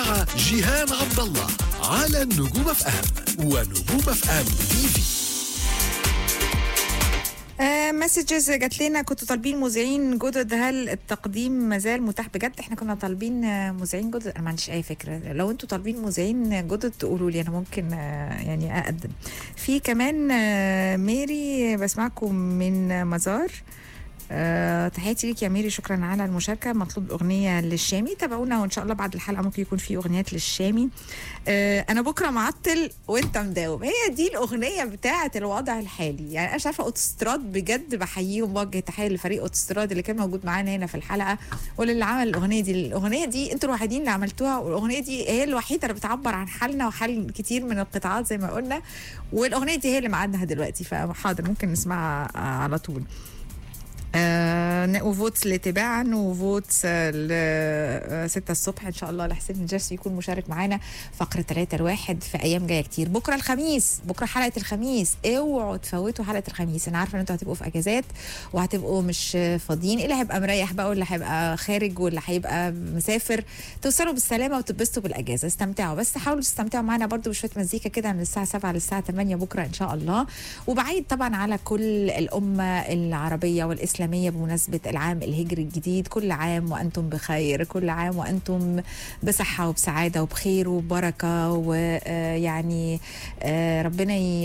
مع جيهان عبد الله على النجوم اف ام ونجوم اف ام تي في مسجز جات لنا كنتوا طالبين مذيعين جدد هل التقديم ما زال متاح بجد احنا كنا طالبين آه، مذيعين جدد انا ما عنديش اي فكره لو انتوا طالبين مذيعين جدد تقولوا لي انا ممكن آه، يعني اقدم في كمان آه، ميري بسمعكم من مزار أه تحياتي ليك يا ميري شكرا على المشاركه مطلوب اغنيه للشامي تابعونا وان شاء الله بعد الحلقه ممكن يكون في اغنيات للشامي أه انا بكره معطل وانت مداوم هي دي الاغنيه بتاعه الوضع الحالي يعني انا مش عارفه اوتوستراد بجد بحييهم بوجه تحيه لفريق اوتوستراد اللي كان موجود معانا هنا في الحلقه وللي عمل الاغنيه دي الاغنيه دي انتوا الوحيدين اللي عملتوها والاغنيه دي هي الوحيده اللي بتعبر عن حالنا وحال كتير من القطاعات زي ما قلنا والاغنيه دي هي اللي معادنا دلوقتي فحاضر ممكن نسمعها آه، على طول آه وفوتس لتباعا وفوتس ل 6 الصبح ان شاء الله لحسين الجرسي يكون مشارك معانا فقره 3 الواحد في ايام جايه كتير بكره الخميس بكره حلقه الخميس اوعوا تفوتوا حلقه الخميس انا عارفه ان انتوا هتبقوا في اجازات وهتبقوا مش فاضيين اللي هيبقى مريح بقى واللي هيبقى خارج واللي هيبقى مسافر توصلوا بالسلامه وتتبسطوا بالاجازه استمتعوا بس حاولوا تستمتعوا معانا برضو بشويه مزيكا كده من الساعه 7 للساعه 8 بكره ان شاء الله وبعيد طبعا على كل الامه العربيه والاسلاميه بمناسبه العام الهجري الجديد كل عام وانتم بخير كل عام وانتم بصحه وبسعاده وبخير وبركه ويعني ربنا ي-